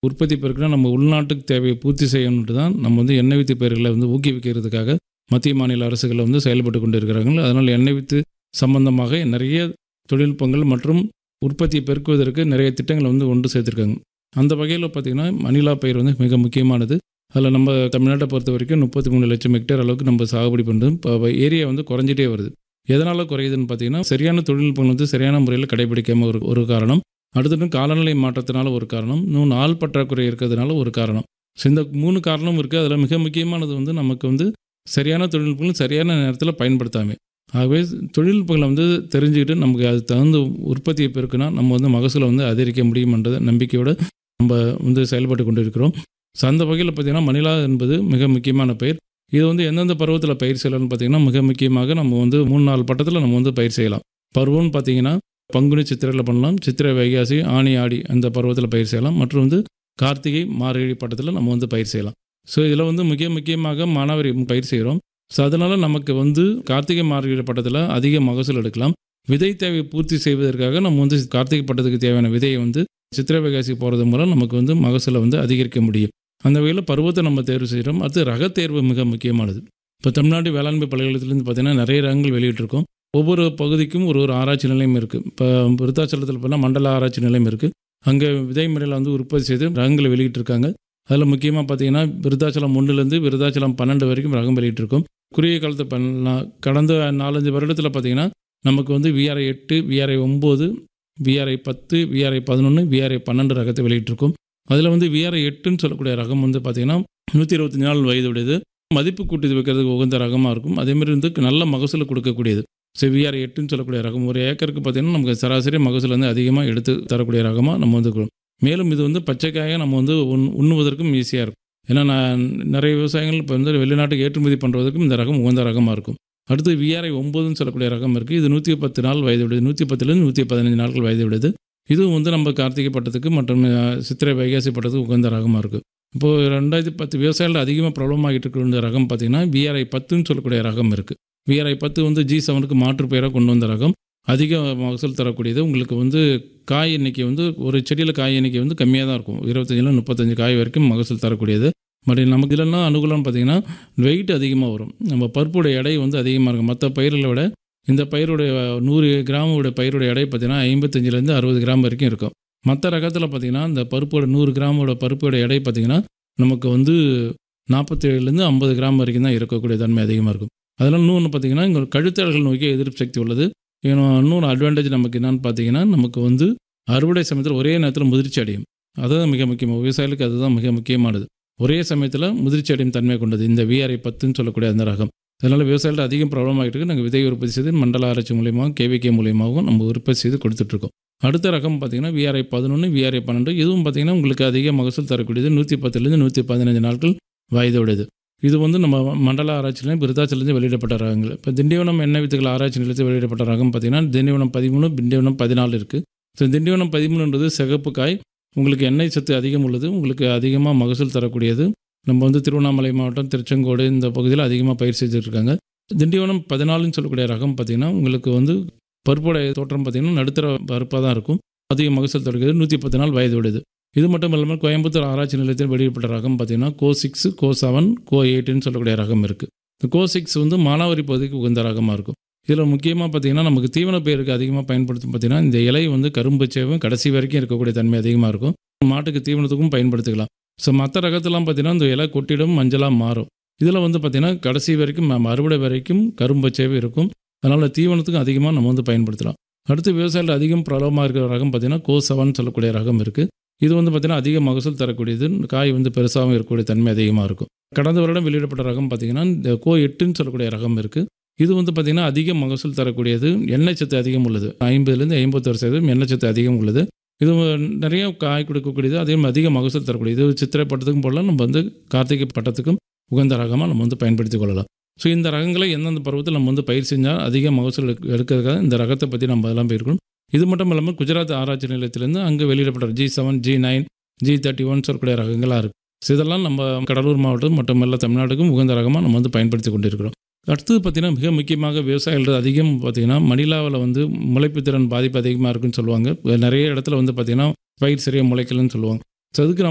உற்பத்தி பெருக்கினா நம்ம உள்நாட்டுக்கு தேவையை பூர்த்தி செய்யணுன்ட்டு தான் நம்ம வந்து எண்ணெய் வித்து பயிர்களை வந்து ஊக்குவிக்கிறதுக்காக மத்திய மாநில அரசுகள் வந்து செயல்பட்டு கொண்டு இருக்கிறார்கள் அதனால் எண்ணெய் வித்து சம்பந்தமாக நிறைய தொழில்நுட்பங்கள் மற்றும் உற்பத்தியை பெருக்குவதற்கு நிறைய திட்டங்களை வந்து கொண்டு சேர்த்துருக்காங்க அந்த வகையில் பார்த்திங்கன்னா மணிலா பயிர் வந்து மிக முக்கியமானது அதில் நம்ம தமிழ்நாட்டை பொறுத்த வரைக்கும் முப்பத்தி மூணு லட்சம் ஹெக்டேர் அளவுக்கு நம்ம சாகுபடி பண்ணுறோம் இப்போ ஏரியா வந்து குறைஞ்சிட்டே வருது எதனால் குறையுதுன்னு பார்த்தீங்கன்னா சரியான தொழில்நுட்பங்கள் வந்து சரியான முறையில் கடைபிடிக்காமல் ஒரு ஒரு காரணம் அடுத்தது காலநிலை மாற்றத்தினால ஒரு காரணம் இன்னும் நாள் பற்றாக்குறை இருக்கிறதுனால ஒரு காரணம் ஸோ இந்த மூணு காரணம் இருக்குது அதில் மிக முக்கியமானது வந்து நமக்கு வந்து சரியான தொழில்நுட்பங்கள் சரியான நேரத்தில் பயன்படுத்தாமல் ஆகவே தொழில்நுட்பங்களை வந்து தெரிஞ்சுக்கிட்டு நமக்கு அது தகுந்த உற்பத்தியை பெருக்குனா நம்ம வந்து மகசூலை வந்து அதிகரிக்க முடியுமன்றத நம்பிக்கையோடு நம்ம வந்து செயல்பட்டு கொண்டு இருக்கிறோம் ஸோ அந்த வகையில் பார்த்திங்கன்னா மணிலா என்பது மிக முக்கியமான பயிர் இது வந்து எந்தெந்த பருவத்தில் பயிர் செய்யலாம்னு பார்த்திங்கன்னா மிக முக்கியமாக நம்ம வந்து மூணு நாலு பட்டத்தில் நம்ம வந்து பயிர் செய்யலாம் பருவம்னு பார்த்திங்கன்னா பங்குனி சித்திரையில் பண்ணலாம் சித்திரை வைகாசி ஆணி ஆடி அந்த பருவத்தில் பயிர் செய்யலாம் மற்றும் வந்து கார்த்திகை மார்கழி பட்டத்தில் நம்ம வந்து பயிர் செய்யலாம் ஸோ இதில் வந்து மிக முக்கியமாக மானாவாரி பயிர் செய்கிறோம் ஸோ அதனால் நமக்கு வந்து கார்த்திகை மார்கழி பட்டத்தில் அதிக மகசூல் எடுக்கலாம் விதை தேவையை பூர்த்தி செய்வதற்காக நம்ம வந்து கார்த்திகை பட்டத்துக்கு தேவையான விதையை வந்து சித்திரை வைகாசி போகிறது மூலம் நமக்கு வந்து மகசூலை வந்து அதிகரிக்க முடியும் அந்த வகையில் பருவத்தை நம்ம தேர்வு செய்கிறோம் அடுத்து ரக தேர்வு மிக முக்கியமானது இப்போ தமிழ்நாடு வேளாண்மை பல்கலைக்கழகத்துலேருந்து பார்த்தீங்கன்னா நிறைய ரகங்கள் வெளியிட்டிருக்கோம் ஒவ்வொரு பகுதிக்கும் ஒரு ஒரு ஆராய்ச்சி நிலையம் இருக்குது இப்போ விருத்தாச்சலத்தில் பார்த்தா மண்டல ஆராய்ச்சி நிலையம் இருக்குது அங்கே விதை முறையில் வந்து உற்பத்தி செய்து ரகங்களை வெளியிட்டிருக்காங்க அதில் முக்கியமாக பார்த்தீங்கன்னா விருத்தாச்சலம் ஒன்றுலேருந்து விருத்தாச்சலம் பன்னெண்டு வரைக்கும் ரகம் வெளியிட்டிருக்கோம் குறுகிய காலத்தை பண்ணலாம் கடந்த நாலஞ்சு வருடத்தில் பார்த்தீங்கன்னா நமக்கு வந்து விஆர்ஐ எட்டு விஆர்ஐ ஒம்பது விஆர்ஐ பத்து விஆர்ஐ பதினொன்று விஆர்ஐ பன்னெண்டு ரகத்தை வெளியிட்டிருக்கோம் அதில் வந்து விஆர்ஐ எட்டுன்னு சொல்லக்கூடிய ரகம் வந்து பார்த்திங்கன்னா நூற்றி இருபத்தஞ்சி நாள் வயதுடையது மதிப்பு கூட்டி வைக்கிறதுக்கு உகந்த ரகமாக இருக்கும் அதேமாதிரி வந்து நல்ல மகசூல் கொடுக்கக்கூடியது ஸோ விஆர் எட்டுன்னு சொல்லக்கூடிய ரகம் ஒரு ஏக்கருக்கு பார்த்திங்கன்னா நமக்கு சராசரி மகசூல் வந்து அதிகமாக எடுத்து தரக்கூடிய ரகமாக நம்ம வந்து மேலும் இது வந்து பச்சைக்காயாக நம்ம வந்து உண் உண்ணுவதற்கும் ஈஸியாக இருக்கும் ஏன்னா நான் நிறைய விவசாயிகள் இப்போ வந்து வெளிநாட்டுக்கு ஏற்றுமதி பண்ணுறதுக்கும் இந்த ரகம் உகந்த ரகமாக இருக்கும் அடுத்து விஆர்ஐ ஒம்பதுன்னு சொல்லக்கூடிய ரகம் இருக்குது இது நூற்றி பத்து நாள் வயது விடுது நூற்றி பத்துலேருந்து நூற்றி பதினஞ்சு நாட்கள் வயது விடுது இதுவும் வந்து நம்ம கார்த்திகை பட்டத்துக்கு மற்றும் சித்திரை வைகாசி பட்டத்துக்கு உகந்த ரகமாக இருக்குது இப்போது ரெண்டாயிரத்தி பத்து விவசாயிகள் அதிகமாக ப்ராப்ளம் ஆகிட்டு இருக்கிற ரகம் பார்த்திங்கன்னா விஆர்ஐ பத்துன்னு சொல்லக்கூடிய ரகம் இருக்குது விஆர்ஐ பத்து வந்து ஜி செவனுக்கு மாற்று பெயராக கொண்டு வந்த ரகம் அதிக மகசூல் தரக்கூடியது உங்களுக்கு வந்து காய் எண்ணிக்கை வந்து ஒரு செடியில் காய் எண்ணிக்கை வந்து கம்மியாக தான் இருக்கும் இருபத்தஞ்சில் முப்பத்தஞ்சு காய் வரைக்கும் மகசூல் தரக்கூடியது பட் நமக்கு இதெல்லாம் அனுகூலம்னு பார்த்தீங்கன்னா வெயிட் அதிகமாக வரும் நம்ம பருப்புடைய எடை வந்து அதிகமாக இருக்கும் மற்ற பயிர்களை விட இந்த பயிருடைய நூறு கிராமோட பயிருடைய எடை பார்த்திங்கன்னா ஐம்பத்தஞ்சிலேருந்து அறுபது கிராம் வரைக்கும் இருக்கும் மற்ற ரகத்தில் பார்த்திங்கன்னா இந்த பருப்போட நூறு கிராமோட பருப்போட எடை பார்த்திங்கன்னா நமக்கு வந்து நாற்பத்தேழுலேருந்து ஐம்பது கிராம் வரைக்கும் தான் இருக்கக்கூடிய தன்மை அதிகமாக இருக்கும் அதனால் இன்னொன்று பார்த்திங்கன்னா இங்கே கழுத்தல்கள் நோக்கி எதிர்ப்பு சக்தி உள்ளது இன்னொன்று அட்வான்டேஜ் நமக்கு என்னன்னு பார்த்தீங்கன்னா நமக்கு வந்து அறுவடை சமயத்தில் ஒரே நேரத்தில் முதிர்ச்சி அடையும் அதுதான் மிக முக்கியம் விவசாயிகளுக்கு அதுதான் மிக முக்கியமானது ஒரே சமயத்தில் முதிர்ச்சி அடையும் தன்மை கொண்டது இந்த விஆர்ஐ பத்துன்னு சொல்லக்கூடிய அந்த ரகம் அதனால் விவசாயிகள் அதிகம் ப்ராப்ளம் ஆகிட்டு இருக்கு நாங்கள் விதை உற்பத்தி செய்து மண்டல ஆராய்ச்சி மூலியமாகவும் கேவிகே மூலியமாகவும் நம்ம உற்பத்தி செய்து கொடுத்துட்ருக்கோம் அடுத்த ரகம் பார்த்திங்கன்னா விஆர்ஐ பதினொன்று விஆர்ஐ பன்னெண்டு இதுவும் பார்த்திங்கன்னா உங்களுக்கு அதிக மகசூல் தரக்கூடியது நூற்றி பத்துலேருந்து நூற்றி பதினஞ்சு நாட்கள் வயதோடையது இது வந்து நம்ம மண்டல ஆராய்ச்சி நிலையம் விருதாச்சலேருந்து வெளியிடப்பட்ட ரகங்கள் இப்போ திண்டிவனம் எண்ணெய் வித்துகள் ஆராய்ச்சி நிலையத்தில் வெளியிடப்பட்ட ரகம் பார்த்திங்கன்னா திண்டிவனம் பதிமூணு திண்டிவனம் பதினாலு இருக்குது ஸோ திண்டிவனம் பதிமூணுன்றது சிகப்பு காய் உங்களுக்கு எண்ணெய் சத்து அதிகம் உள்ளது உங்களுக்கு அதிகமாக மகசூல் தரக்கூடியது நம்ம வந்து திருவண்ணாமலை மாவட்டம் திருச்செங்கோடு இந்த பகுதியில் அதிகமாக பயிர் செஞ்சுருக்காங்க திண்டிவனம் பதினாலுன்னு சொல்லக்கூடிய ரகம் பார்த்திங்கன்னா உங்களுக்கு வந்து பருப்புடைய தோற்றம் பார்த்திங்கன்னா நடுத்தர பருப்பாக தான் இருக்கும் அதிக மகசூல் தரக்கூடியது நூற்றி பத்து நாள் வயது விடுது இது மட்டும் இல்லாமல் கோயம்புத்தூர் ஆராய்ச்சி நிலையத்தில் வெளியிடப்பட்ட ரகம் பார்த்திங்கன்னா கோ சிக்ஸு கோ செவன் கோ எயிட்டுன்னு சொல்லக்கூடிய ரகம் இருக்குது இந்த கோ சிக்ஸ் வந்து மானாவாரி பகுதிக்கு உகந்த ரகமாக இருக்கும் இதில் முக்கியமாக பார்த்திங்கன்னா நமக்கு தீவன பயிருக்கு அதிகமாக பயன்படுத்தும் பார்த்திங்கன்னா இந்த இலை வந்து கரும்பு சேவும் கடைசி வரைக்கும் இருக்கக்கூடிய தன்மை அதிகமாக இருக்கும் மாட்டுக்கு தீவனத்துக்கும் பயன்படுத்திக்கலாம் ஸோ மற்ற ரகத்தெல்லாம் பார்த்திங்கன்னா இந்த இலை கொட்டிடும் மஞ்சளாக மாறும் இதில் வந்து பார்த்திங்கன்னா கடைசி வரைக்கும் அறுவடை வரைக்கும் கரும்பு சேவை இருக்கும் அதனால் தீவனத்துக்கும் அதிகமாக நம்ம வந்து பயன்படுத்தலாம் அடுத்து விவசாயிகள் அதிகம் பிரபலமாக இருக்கிற ரகம் பார்த்திங்கன்னா கோ செவன் சொல்லக்கூடிய ரகம் இருக்குது இது வந்து பார்த்திங்கன்னா அதிக மகசூல் தரக்கூடியது காய் வந்து பெருசாகவும் இருக்கக்கூடிய தன்மை அதிகமாக இருக்கும் கடந்த வருடம் வெளியிடப்பட்ட ரகம் பார்த்திங்கன்னா இந்த கோ எட்டுன்னு சொல்லக்கூடிய ரகம் இருக்குது இது வந்து பார்த்திங்கன்னா அதிக மகசூல் தரக்கூடியது எண்ணெய் சத்து அதிகம் உள்ளது ஐம்பதுலேருந்து ஐம்பத்தொரு சதவீதம் எண்ணெய் சத்து அதிகம் உள்ளது இது நிறைய காய் கொடுக்கக்கூடியது அதே மாதிரி அதிக மகசூல் தரக்கூடியது இது சித்திரை பட்டத்துக்கும் போடலாம் நம்ம வந்து கார்த்திகை பட்டத்துக்கும் உகந்த ரகமாக நம்ம வந்து பயன்படுத்தி கொள்ளலாம் ஸோ இந்த ரகங்களை எந்தெந்த பருவத்தில் நம்ம வந்து பயிர் செஞ்சால் அதிக மகசூல் எடுக்கிறதுக்காக இந்த ரகத்தை பற்றி நம்ம அதெல்லாம் போயிருக்கணும் இது மட்டும் இல்லாமல் குஜராத் ஆராய்ச்சி நிலையத்திலேருந்து அங்கே வெளியிடப்பட்ட G seven G nine G thirty one சொல்லக்கூடிய ரகங்களாக இருக்குது ஸோ இதெல்லாம் நம்ம கடலூர் மாவட்டம் மற்றும் எல்லா தமிழ்நாட்டுக்கும் உகந்த ரகமாக நம்ம வந்து பயன்படுத்தி கொண்டிருக்கிறோம் அடுத்தது பார்த்திங்கன்னா மிக முக்கியமாக விவசாயிகள் அதிகம் பார்த்திங்கன்னா மணிலாவில் வந்து முளைப்பு திறன் பாதிப்பு அதிகமாக இருக்குன்னு சொல்லுவாங்க நிறைய இடத்துல வந்து பார்த்திங்கன்னா பயிர் சரியாக முளைக்கலன்னு சொல்லுவாங்க ஸோ அதுக்கு நம்ம